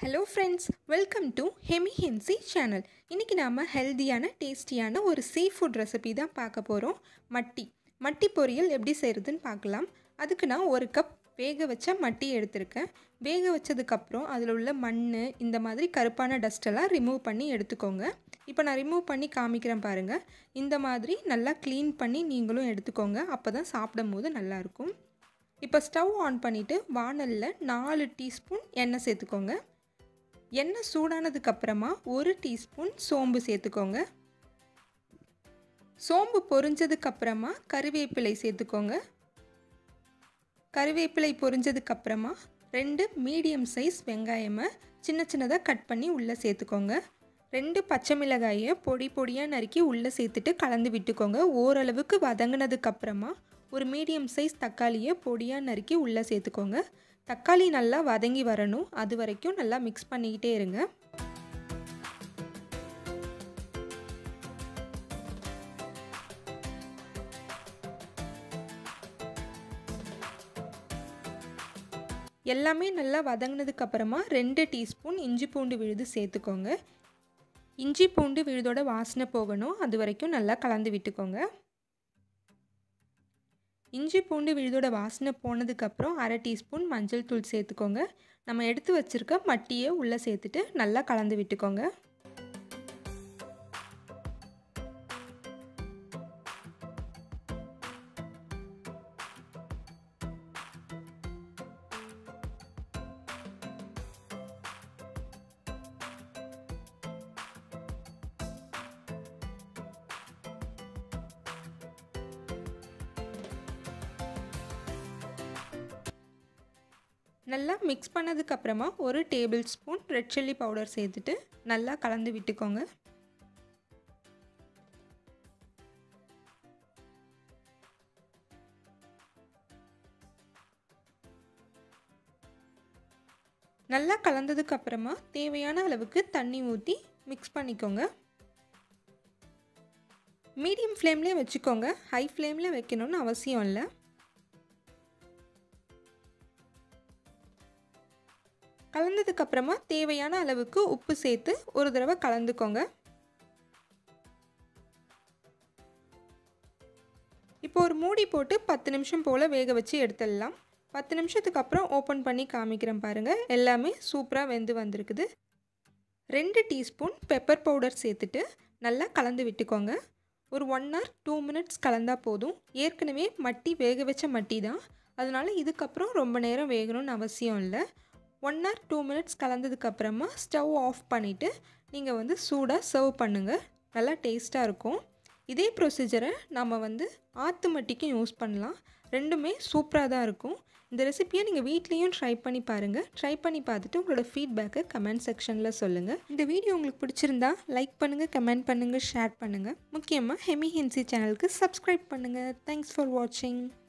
hello friends welcome to ஹெமி ஹென்சி channel இன்றைக்கி நாம் ஹெல்தியான டேஸ்டியான ஒரு சீ ஃபுட் ரெசிபி தான் பார்க்க போகிறோம் மட்டி மட்டி பொரியல் எப்படி செய்கிறதுன்னு பார்க்கலாம் அதுக்கு நான் ஒரு கப் வேக வச்ச மட்டி எடுத்திருக்கேன் வேக வச்சதுக்கப்புறம் அதில் உள்ள மண் இந்த மாதிரி கருப்பான டஸ்ட்டெல்லாம் ரிமூவ் பண்ணி எடுத்துக்கோங்க இப்போ நான் ரிமூவ் பண்ணி காமிக்கிறேன் பாருங்கள் இந்த மாதிரி நல்லா க்ளீன் பண்ணி நீங்களும் எடுத்துக்கோங்க அப்போ தான் சாப்பிடும் போது நல்லாயிருக்கும் இப்போ ஸ்டவ் ஆன் பண்ணிவிட்டு வானலில் நாலு டீஸ்பூன் எண்ணெய் சேர்த்துக்கோங்க எண்ணெய் சூடானதுக்கு அப்புறமா ஒரு டீஸ்பூன் சோம்பு சேர்த்துக்கோங்க சோம்பு பொரிஞ்சதுக்கு அப்புறமா கருவேப்பிலை சேர்த்துக்கோங்க கருவேப்பிலை பொரிஞ்சதுக்கு அப்புறமா ரெண்டு மீடியம் சைஸ் வெங்காயமை சின்ன சின்னதாக கட் பண்ணி உள்ளே சேர்த்துக்கோங்க ரெண்டு பச்சை மிளகாயை பொடி பொடியாக நறுக்கி உள்ளே சேர்த்துட்டு கலந்து விட்டுக்கோங்க ஓரளவுக்கு வதங்கினதுக்கு அப்புறமா ஒரு மீடியம் சைஸ் தக்காளியை பொடியாக நறுக்கி உள்ளே சேர்த்துக்கோங்க தக்காளி நல்லா வதங்கி வரணும் அது வரைக்கும் நல்லா மிக்ஸ் பண்ணிக்கிட்டே இருங்க எல்லாமே நல்லா வதங்கினதுக்கு அப்புறமா ரெண்டு டீஸ்பூன் இஞ்சி பூண்டு விழுது சேர்த்துக்கோங்க இஞ்சி பூண்டு விழுதோட வாசனை போகணும் அது வரைக்கும் நல்லா கலந்து விட்டுக்கோங்க இஞ்சி பூண்டு விழுதோட வாசனை போனதுக்கப்புறம் அரை டீஸ்பூன் மஞ்சள் தூள் சேர்த்துக்கோங்க நம்ம எடுத்து வச்சுருக்க மட்டியை உள்ளே சேர்த்துட்டு நல்லா கலந்து விட்டுக்கோங்க நல்லா மிக்ஸ் பண்ணதுக்கப்புறமா ஒரு tablespoon red chilli powder சேர்த்துட்டு நல்லா கலந்து விட்டுக்கோங்க நல்லா கலந்ததுக்கு அப்புறமா தேவையான அளவுக்கு தண்ணி ஊற்றி மிக்ஸ் பண்ணிக்கோங்க மீடியம் ஃப்ளேம்லேயே வச்சுக்கோங்க ஹை ஃப்ளேமில் வைக்கணும்னு அவசியம் இல்லை கலந்ததுக்கப்புறமா தேவையான அளவுக்கு உப்பு சேர்த்து ஒரு தடவை கலந்துக்கோங்க இப்போ ஒரு மூடி போட்டு பத்து நிமிஷம் போல் வேக வச்சு எடுத்துடலாம் பத்து நிமிஷத்துக்கு அப்புறம் ஓப்பன் பண்ணி காமிக்கிறேன் பாருங்கள் எல்லாமே சூப்பராக வெந்து வந்திருக்குது ரெண்டு டீஸ்பூன் பெப்பர் பவுடர் சேர்த்துட்டு நல்லா கலந்து விட்டுக்கோங்க ஒரு ஒன் ஹவர் டூ மினிட்ஸ் கலந்தால் போதும் ஏற்கனவே மட்டி வேக வச்ச மட்டி தான் அதனால் இதுக்கப்புறம் ரொம்ப நேரம் வேகணும்னு அவசியம் இல்லை ஒன் ஹவர் டூ மினிட்ஸ் கலந்ததுக்கப்புறமா ஸ்டவ் ஆஃப் பண்ணிவிட்டு நீங்கள் வந்து சூடாக சர்வ் பண்ணுங்கள் நல்லா டேஸ்ட்டாக இருக்கும் இதே ப்ரொசீஜரை நம்ம வந்து ஆற்று மட்டிக்கும் யூஸ் பண்ணலாம் ரெண்டுமே சூப்பராக தான் இருக்கும் இந்த ரெசிப்பியை நீங்கள் வீட்லேயும் ட்ரை பண்ணி பாருங்கள் ட்ரை பண்ணி பார்த்துட்டு உங்களோட ஃபீட்பேக்கை கமெண்ட் செக்ஷனில் சொல்லுங்கள் இந்த வீடியோ உங்களுக்கு பிடிச்சிருந்தா லைக் பண்ணுங்கள் கமெண்ட் பண்ணுங்கள் ஷேர் பண்ணுங்கள் முக்கியமாக ஹெமி ஹென்சி சேனலுக்கு சப்ஸ்கிரைப் பண்ணுங்கள் தேங்க்ஸ் ஃபார் வாட்சிங்